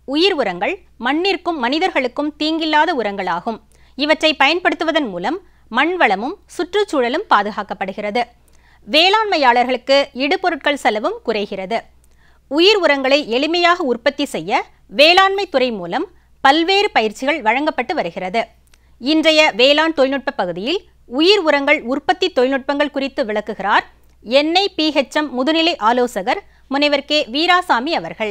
உயிர் உரங்கள் மண்ணிற்கும் மனிதர்களுக்கும் தீங்கில்லாத உரங்களாகும் இவற்றை பயன்படுத்துவதன் மூலம் மண் வளமும் சுற்றுச்சூழலும் பாதுகாக்கப்படுகிறது வேளாண்மையாளர்களுக்கு இடுபொருட்கள் செலவும் குறைகிறது உயிர் உரங்களை எளிமையாக உற்பத்தி செய்ய வேளாண்மை துறை மூலம் பல்வேறு பயிற்சிகள் வழங்கப்பட்டு வருகிறது இன்றைய வேளாண் தொழில்நுட்ப பகுதியில் உயிர் உரங்கள் உற்பத்தி தொழில்நுட்பங்கள் குறித்து விளக்குகிறார் எண்ணெய் பிஹெச்எம் முதுநிலை ஆலோசகர் முனைவர் கே வீராசாமி அவர்கள்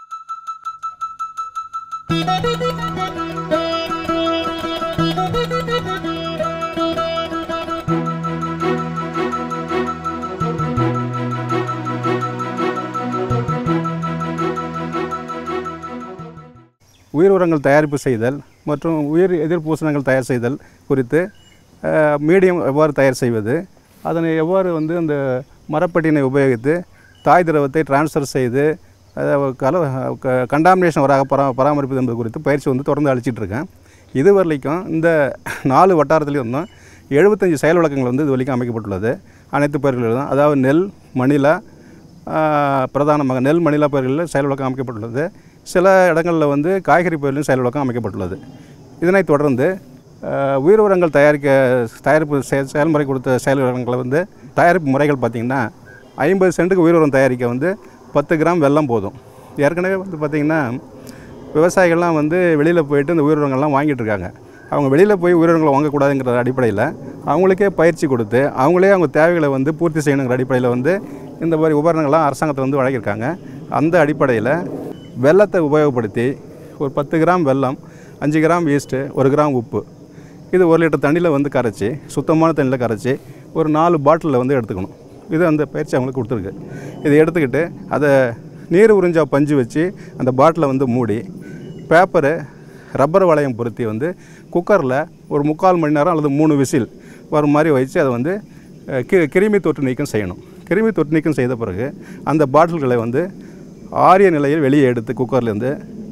உயிர் உரங்கள் தயாரிப்பு செய்தல் மற்றும் உயிர் எதிர்ப்பூசணங்கள் தயார் செய்தல் குறித்து அஹ், மீடியம் எவ்வாறு தயார் செய்வது அதனை எவ்வாறு வந்து அந்த மரப்பட்டினை உபயோகித்து தாய் திரவத்தை டிரான்ஸ்ஃபர் செய்து அதை கல கண்டாமினேஷன் வராக பரா பராமரிப்பது என்பது குறித்து பயிற்சி வந்து தொடர்ந்து அளிச்சிட்டு இருக்கேன் இது வரைக்கும் இந்த நாலு வட்டாரத்துலேயும் இருந்தும் எழுபத்தஞ்சு செயல் விளக்கங்கள் வந்து இது வரைக்கும் அமைக்கப்பட்டுள்ளது அனைத்து பயிர்களிலும் அதாவது நெல் மணிலா ஆஹ், பிரதானமாக நெல் மணிலா பயிர்களில் செயல் விளக்கம் அமைக்கப்பட்டுள்ளது சில இடங்களில் வந்து காய்கறி பயிர்களிலும் செயல் விளக்கம் அமைக்கப்பட்டுள்ளது இதனைத் தொடர்ந்து ஆஹ், உயிர் உரங்கள் தயாரிக்க தயாரிப்பு செய- செயல்முறை கொடுத்த செயல் விளக்கங்களை வந்து தயாரிப்பு முறைகள் பார்த்திங்கன்னா ஐம்பது சென்ட்டுக்கு உயிர் உரம் தயாரிக்க வந்து பத்து கிராம் வெல்லம் போதும் ஏற்கனவே வந்து பார்த்திங்கன்னா விவசாயிகள்லாம் வந்து வெளியில் போயிட்டு இந்த உயிர் உரங்கள்லாம் வாங்கிட்டு இருக்காங்க அவங்க வெளியில் போய் உயிர் உரங்களை வாங்கக்கூடாதுங்கிற அடிப்படையில் அவங்களுக்கே பயிற்சி கொடுத்து அவங்களே அவங்க தேவைகளை வந்து பூர்த்தி செய்யணுங்கிற அடிப்படையில் வந்து இந்த மாதிரி உபகரணங்கள்லாம் அரசாங்கத்தில் வந்து வழங்கியிருக்காங்க அந்த அடிப்படையில் வெல்லத்தை உபயோகப்படுத்தி ஒரு பத்து கிராம் வெல்லம் அஞ்சு கிராம் ஈஸ்ட்டு ஒரு கிராம் உப்பு இது ஒரு லிட்டர் தண்ணியில் வந்து கரைச்சி சுத்தமான தண்ணியில் கரைச்சி ஒரு நாலு பாட்டிலில் வந்து எடுத்துக்கணும் இது அந்த பயிற்சி அவங்களுக்கு கொடுத்துருக்கு இதை எடுத்துக்கிட்டு அதை நீர் உறிஞ்சா பஞ்சு வச்சு அந்த பாட்டிலை வந்து மூடி பேப்பரு ரப்பர் வளையம் பொருத்தி வந்து குக்கரில் ஒரு முக்கால் மணி நேரம் அல்லது மூணு விசில் வரும் மாதிரி வச்சு அதை வந்து அஹ், கி கிருமி தொற்று நீக்கம் செய்யணும் கிருமி தொற்று நீக்கம் செய்த பிறகு அந்த பாட்டில்களை வந்து ஆரிய நிலையில் வெளியே எடுத்து குக்கர்லேருந்து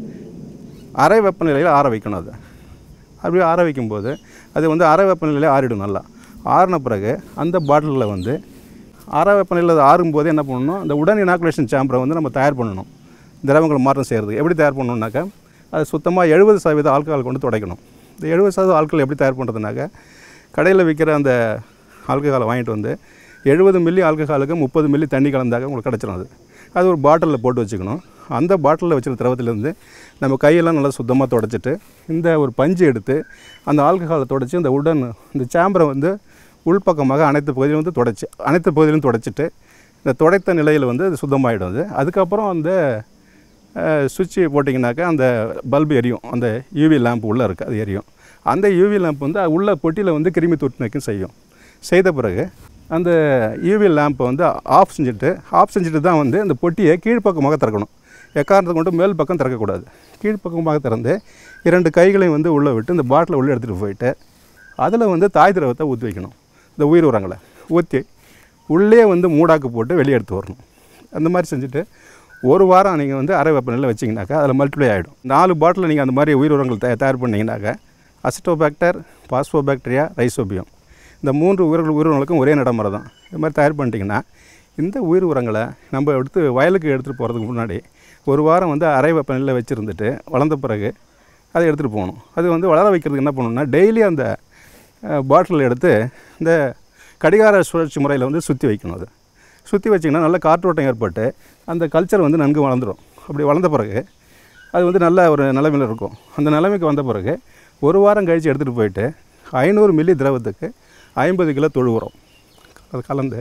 அரை வெப்பநிலையில் ஆற வைக்கணும் அதை அப்படி ஆற வைக்கும்போது அது வந்து அரை வெப்பநிலையில் ஆறிடும் நல்லா ஆறின பிறகு அந்த பாட்டிலில் வந்து அரை வெப்பநிலையில் அது ஆறும்போது என்ன பண்ணணும் அந்த உடன் இனாக்குலேஷன் சேம்பரை வந்து நம்ம தயார் பண்ணணும் திரவங்கள் மாற்றம் செய்கிறது எப்படி தயார் பண்ணணுன்னாக்கா அது சுத்தமாக எழுபது சதவீத ஆல்கஹால் கொண்டு துடைக்கணும் இந்த எழுபது சதவீத ஆல்கஹால் எப்படி தயார் பண்ணுறதுனாக்கா கடையில் விற்கிற அந்த ஆல்கஹாலை வாங்கிட்டு வந்து எழுபது மில்லி ஆல்கஹாலுக்கு முப்பது மில்லி தண்ணி கலந்தாக்க உங்களுக்கு கிடச்சிரும் அது அது ஒரு பாட்டிலில் போட்டு வச்சுக்கணும் அந்த பாட்டிலில் வச்சிருக்க திரவத்திலேருந்து நம்ம கையெல்லாம் நல்லா சுத்தமாக தொடச்சிட்டு இந்த ஒரு பஞ்சு எடுத்து அந்த ஆல்கஹாலை தொடச்சி இந்த உடன் இந்த சாம்பரை வந்து உள்பக்கமாக அனைத்து பகுதியிலும் வந்து தொடச்சி அனைத்து பகுதியிலும் தொடச்சிட்டு இந்த துடைத்த நிலையில் வந்து அது சுத்தமாகிடும் அது அதுக்கப்புறம் அந்த சுவிட்சு போட்டிங்கனாக்கா அந்த பல்பு எரியும் அந்த யூவி லேம்ப் உள்ளே இருக்குது அது எரியும் அந்த யூவி லேம்ப் வந்து உள்ள பொட்டியில் வந்து கிருமி தொற்று நீக்கம் செய்யும் செய்த பிறகு அந்த யூவி லேம்பை வந்து ஆஃப் செஞ்சுட்டு ஆஃப் செஞ்சுட்டு தான் வந்து அந்த பொட்டியை கீழ்ப்பக்கமாக திறக்கணும் எக்காரணத்தை கொண்டு மேல் பக்கம் திறக்கக்கூடாது கீழ்ப்பக்கமாக திறந்து இரண்டு கைகளையும் வந்து உள்ளே விட்டு இந்த பாட்டிலை உள்ளே எடுத்துகிட்டு போயிட்டு அதில் வந்து தாய் திரவத்தை ஊற்றி வைக்கணும் இந்த உயிர் உரங்களை ஊற்றி உள்ளே வந்து மூடாக்கு போட்டு வெளியே எடுத்து வரணும் அந்த மாதிரி செஞ்சுட்டு ஒரு வாரம் நீங்கள் வந்து அரை வெப்பநிலையில் வச்சிங்கனாக்கா அதில் மல்டிப்ளை ஆகிடும் நாலு பாட்டில் நீங்கள் அந்த மாதிரி உயிர் உரங்கள் தயா- தயார் பண்ணிங்கனாக்கா அசிட்டோபாக்டர் பாஸ்போபாக்டீரியா ரைசோபியம் இந்த மூன்று உயிர்கள் உயிர் உரங்களுக்கும் ஒரே நடைமுறை தான் இது மாதிரி தயார் பண்ணிட்டீங்கன்னா இந்த உயிர் உரங்களை நம்ம எடுத்து வயலுக்கு எடுத்துகிட்டு போகிறதுக்கு முன்னாடி ஒரு வாரம் வந்து அரை வெப்பநிலையில் வச்சுருந்துட்டு வளர்ந்த பிறகு அதை எடுத்துகிட்டு போகணும் அது வந்து வளர வைக்கிறதுக்கு என்ன பண்ணணும்னா டெய்லி அந்த பாட்டில் எடுத்து இந்த கடிகார சுழற்சி முறையில் வந்து சுற்றி வைக்கணும் அது சுற்றி வச்சிங்கன்னா நல்ல காற்றோட்டம் ஏற்பட்டு அந்த கல்ச்சர் வந்து நன்கு வளர்ந்துடும் அப்படி வளர்ந்த பிறகு அது வந்து நல்ல ஒரு நிலைமையில் இருக்கும் அந்த நிலைமைக்கு வந்த பிறகு ஒரு வாரம் கழித்து எடுத்துகிட்டு போயிட்டு ஐநூறு மில்லி திரவத்துக்கு ஐம்பது கிலோ தொழு உரம் அது கலந்து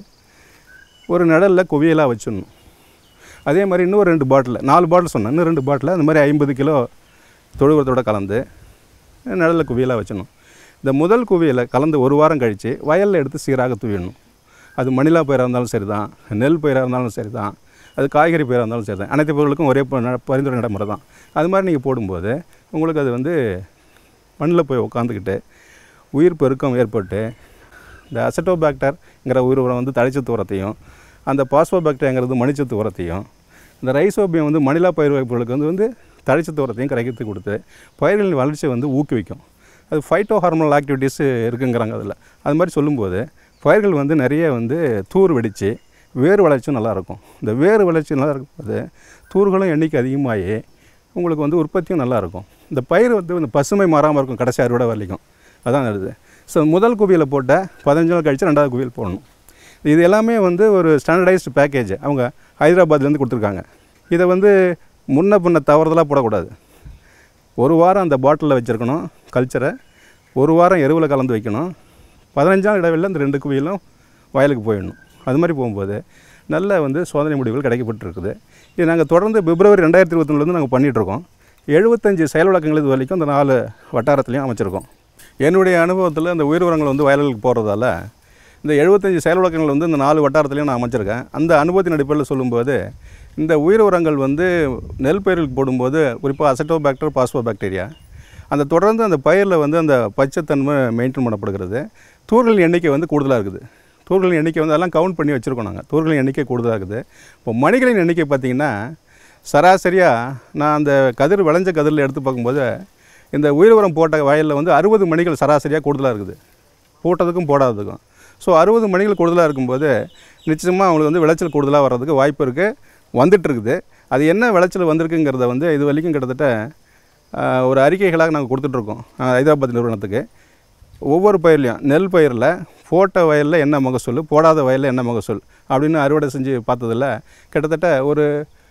ஒரு நிழலில் குவியலாக வச்சிடணும் அதே மாதிரி இன்னும் ரெண்டு பாட்டில் நாலு பாட்டில் சொன்னேன் இன்னும் ரெண்டு பாட்டில் அந்த மாதிரி ஐம்பது கிலோ தொழு உரத்தோட கலந்து நிழலில் குவியலாக வச்சிடணும் இந்த முதல் குவியலை கலந்து ஒரு வாரம் கழித்து வயலில் எடுத்து சீராக தூவிடணும் அது மணிலா பயிராக இருந்தாலும் சரி தான் நெல் பயிராக இருந்தாலும் சரி தான் அது காய்கறி பயிராக இருந்தாலும் சரி தான் அனைத்து பொருளுக்கும் ஒரே ப- நட- பரிந்துரை நடைமுறை தான் அது மாதிரி நீங்கள் போடும்போது உங்களுக்கு அது வந்து மண்ணில் போய் உட்காந்துக்கிட்டு உயிர் பெருக்கம் ஏற்பட்டு இந்த அசட்டோபாக்டர்ங்கிற உயிர் உரம் வந்து தழைச்சத்து உரத்தையும் அந்த பாஸ்போபாக்டரியாங்கிறது மணிச்சத்து உரத்தையும் இந்த ரைசோபியம் வந்து மணிலா பயிர் வகைகளுக்கு வந்து வந்து தழைச்சத்து உரத்தையும் கரைக்கிறதுக்கு கொடுத்து பயிர்களின் வளர்ச்சியை வந்து ஊக்குவிக்கும் அது ஃபைட்டோ ஹார்மோனல் ஆக்டிவிட்டீஸ் இருக்குங்கிறாங்க அதில் அது மாதிரி சொல்லும்போது பயிர்கள் வந்து நிறைய வந்து தூர் வெடித்து வேர் வளர்ச்சியும் நல்லாயிருக்கும் இந்த வேர் வளர்ச்சி நல்லா இருக்கும்போது தூர்களும் எண்ணிக்கை அதிகமாகி உங்களுக்கு வந்து உற்பத்தியும் நல்லா இருக்கும் இந்த பயிர் வந்து இந்த பசுமை மாறாமல் இருக்கும் கடைசி அறுவடை வரலைக்கும் அதான் நடக்குது ஸோ முதல் குவியில் போட்ட பதினஞ்சு நாள் கழித்து ரெண்டாவது குவியல் போடணும் இது எல்லாமே வந்து ஒரு ஸ்டாண்டர்டைஸ்டு பேக்கேஜ் அவங்க ஹைதராபாத்லேருந்து கொடுத்துருக்காங்க இதை வந்து முன்ன பின்ன தவறுதலாக போடக்கூடாது ஒரு வாரம் அந்த பாட்டிலில் வச்சுருக்கணும் கல்ச்சரை ஒரு வாரம் எருவில் கலந்து வைக்கணும் பதினஞ்சாம் இடைவெளியில் இந்த ரெண்டு குவியலும் வயலுக்கு போயிடணும் அது மாதிரி போகும்போது நல்ல வந்து சோதனை முடிவுகள் கிடைக்கப்பட்டிருக்குது இது நாங்கள் தொடர்ந்து பிப்ரவரி ரெண்டாயிரத்தி இருபத்தொன்னுலேருந்து நாங்கள் பண்ணிகிட்ருக்கோம் எழுபத்தஞ்சு செயல் விளக்கங்கள் இது வரைக்கும் இந்த நாலு வட்டாரத்துலையும் அமைச்சிருக்கோம் என்னுடைய அனுபவத்தில் இந்த உயிர் உரங்கள் வந்து வயல்களுக்கு போகிறதால இந்த எழுபத்தஞ்சு செயல் விளக்கங்கள் வந்து இந்த நாலு வட்டாரத்துலையும் நான் அமைச்சிருக்கேன் அந்த அனுபவத்தின் அடிப்படையில் சொல்லும்போது இந்த உயிர் உரங்கள் வந்து நெல் பயிர்களுக்கு போடும்போது குறிப்பாக அசட்டோபாக்டர் பாஸ்போ பாக்டீரியா அந்த தொடர்ந்து அந்த பயிரில் வந்து அந்த பச்சைத்தன்மை மெயின்டைன் பண்ணப்படுகிறது தூர்களின் எண்ணிக்கை வந்து கூடுதலாக இருக்குது தூர்களின் எண்ணிக்கை வந்து அதெல்லாம் கவுண்ட் பண்ணி வச்சுருக்கோம் நாங்கள் தூர்களின் எண்ணிக்கை கூடுதலாக இருக்குது இப்போ மணிகளின் எண்ணிக்கை பார்த்திங்கன்னா சராசரியாக நான் அந்த கதிர் விளைஞ்ச கதிரில் எடுத்து பார்க்கும்போது இந்த உயிர் உரம் போட்ட வயலில் வந்து அறுபது மணிகள் சராசரியாக கூடுதலாக இருக்குது போட்டதுக்கும் போடாததுக்கும் ஸோ அறுபது மணிகள் கூடுதலாக இருக்கும்போது நிச்சயமாக அவங்களுக்கு வந்து விளைச்சல் கூடுதலாக வர்றதுக்கு வாய்ப்பு இருக்குது வந்துட்டு இருக்குது அது என்ன விளைச்சல் வந்திருக்குங்கிறத வந்து இது வரைக்கும் கிட்டத்தட்ட ஆஹ், ஒரு அறிக்கைகளாக நாங்கள் கொடுத்துட்ருக்கோம் ஆஹ், ஹைதராபாத் நிறுவனத்துக்கு ஒவ்வொரு பயிர்லையும் நெல் பயிரில் போட்ட வயலில் என்ன மகசூல் போடாத வயலில் என்ன மகசூல் அப்படின்னு அறுவடை செஞ்சு பார்த்ததில் கிட்டத்தட்ட ஒரு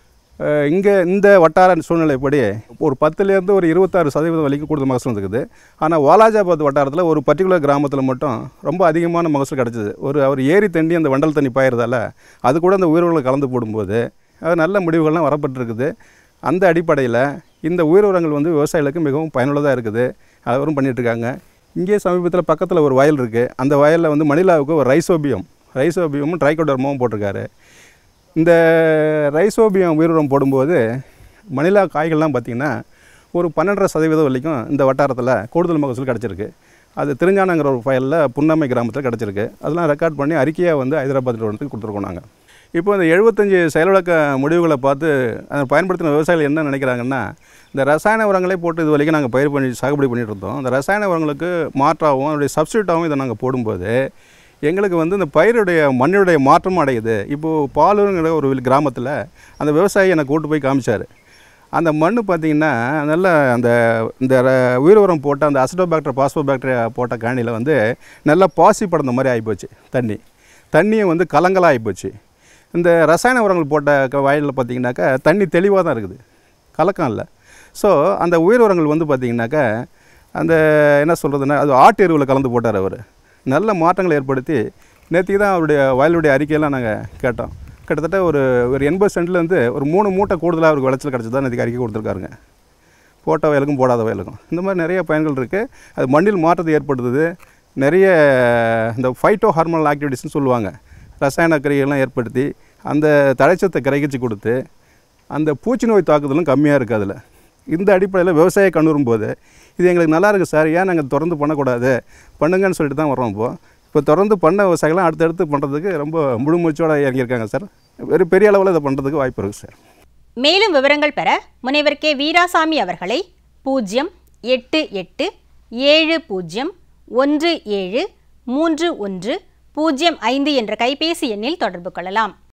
இங்கே இந்த வட்டார சூழ்நிலைப்படி ஒரு பத்துலேருந்து ஒரு இருபத்தாறு சதவீதம் வரைக்கும் கூடுதல் மகசூல் இருக்குது ஆனால் வாலாஜாபாத் வட்டாரத்தில் ஒரு பர்டிகுலர் கிராமத்தில் மட்டும் ரொம்ப அதிகமான மகசூல் கிடச்சிது ஒரு அவர் ஏரி தண்ணி அந்த வண்டல் தண்ணி பாயிறதால அது கூட அந்த உயிர்களை கலந்து போடும்போது அது நல்ல முடிவுகள்லாம் வரப்பட்டிருக்குது அந்த அடிப்படையில் இந்த உயிர் உரங்கள் வந்து விவசாயிகளுக்கு மிகவும் பயனுள்ளதாக இருக்குது அவரும் பண்ணிகிட்ருக்காங்க இங்கே சமீபத்தில் பக்கத்தில் ஒரு வயல் இருக்குது அந்த வயலில் வந்து மணிலாவுக்கு ஒரு ரைசோபியம் ரைசோபியமும் ட்ரைகோடர்மாவும் போட்டிருக்காரு இந்த ரைசோபியம் உயிரினம் போடும்போது மணிலா காய்கள்லாம் பார்த்திங்கன்னா ஒரு பன்னெண்டரை சதவீதம் வரைக்கும் இந்த வட்டாரத்தில் கூடுதல் மகசூல் கிடச்சிருக்கு அது திருஞானங்கிற ஒரு ஃபயலில் புன்னமை கிராமத்தில் கிடச்சிருக்கு அதெல்லாம் ரெக்கார்ட் பண்ணி அறிக்கையாக வந்து ஹைதராபாத் நிறுவனத்துக்கு கொடுத்துருக்கோம் நாங்கள் இப்போ இந்த எழுபத்தஞ்சி செயல்விளக்க முடிவுகளை பார்த்து அதை பயன்படுத்தின விவசாயிகள் என்ன நினைக்கிறாங்கன்னா இந்த ரசாயன உரங்களே போட்டு இது வரைக்கும் நாங்கள் பயிர் பண்ணி சாகுபடி பண்ணிட்டு இருந்தோம் இந்த ரசாயன உரங்களுக்கு மாற்றாகவும் அதனுடைய சப்ஸ்டியூட்டாகவும் இதை நாங்கள் போடும்போது எங்களுக்கு வந்து இந்த பயிருடைய மண்ணுடைய மாற்றம் அடையுது இப்போது பாலூருங்கிற ஒரு கிராமத்தில் அந்த விவசாயி என்னை கூட்டு போய் காமிச்சார் அந்த மண் பார்த்திங்கன்னா நல்ல அந்த இந்த ர- உயிர் உரம் போட்ட அந்த அசிடோபாக்டர் பாஸ்போபாக்டீரியா போட்ட காணியில் வந்து நல்லா பாசி படந்த மாதிரி ஆகிப்போச்சு தண்ணி தண்ணியும் வந்து கலங்கலாக ஆகிப்போச்சு இந்த ரசாயன உரங்கள் போட்ட க- வயலில் பார்த்திங்கனாக்கா தண்ணி தெளிவாக தான் இருக்குது கலக்கம் இல்லை ஸோ அந்த உயிர் உரங்கள் வந்து பார்த்திங்கனாக்கா அந்த என்ன சொல்கிறதுன்னா அது ஆட்டு எருவில் கலந்து போட்டார் அவர் நல்ல மாற்றங்களை ஏற்படுத்தி நேற்றுக்கு தான் அவருடைய வயலுடைய அறிக்கையெல்லாம் நாங்கள் கேட்டோம் கிட்டத்தட்ட ஒரு ஒரு எண்பது சென்ட்லேருந்து ஒரு மூணு மூட்டை கூடுதலாக அவருக்கு விளைச்சல் கிடச்சதா நேற்றுக்கு அறிக்கை கொடுத்துருக்காருங்க போட்ட வயலுக்கும் போடாத வயலுக்கும் இந்த மாதிரி நிறைய பயன்கள் இருக்குது அது மண்ணில் மாற்றத்தை ஏற்படுத்துது நிறைய இந்த ஃபைட்டோ ஹார்மோனல் ஆக்டிவிட்டிஸ்னு சொல்லுவாங்க ரசாயன கிரைகள்லாம் ஏற்படுத்தி அந்த தழைச்சத்தை கிரகிச்சு கொடுத்து அந்த பூச்சி நோய் தாக்குதலும் கம்மியாக இருக்குது அதில் இந்த அடிப்படையில் விவசாய கண்ணுறும்போது இது எங்களுக்கு நல்லா இருக்குது சார் ஏன் நாங்கள் தொடர்ந்து பண்ணக்கூடாது பண்ணுங்கன்னு சொல்லிட்டு தான் வரோம் இப்போது இப்போ தொடர்ந்து பண்ண விவசாயிகள்லாம் அடுத்தடுத்து பண்ணுறதுக்கு ரொம்ப முழு மூச்சோட இறங்கியிருக்காங்க சார் ஒரு பெரிய அளவில் இதை பண்ணுறதுக்கு வாய்ப்பு இருக்குது சார் மேலும் விவரங்கள் பெற முனைவர் கே வீராசாமி அவர்களை பூஜ்ஜியம் எட்டு எட்டு ஏழு பூஜ்ஜியம் ஒன்று ஏழு மூன்று ஒன்று பூஜ்ஜியம் ஐந்து என்ற கைபேசி எண்ணில் தொடர்பு கொள்ளலாம்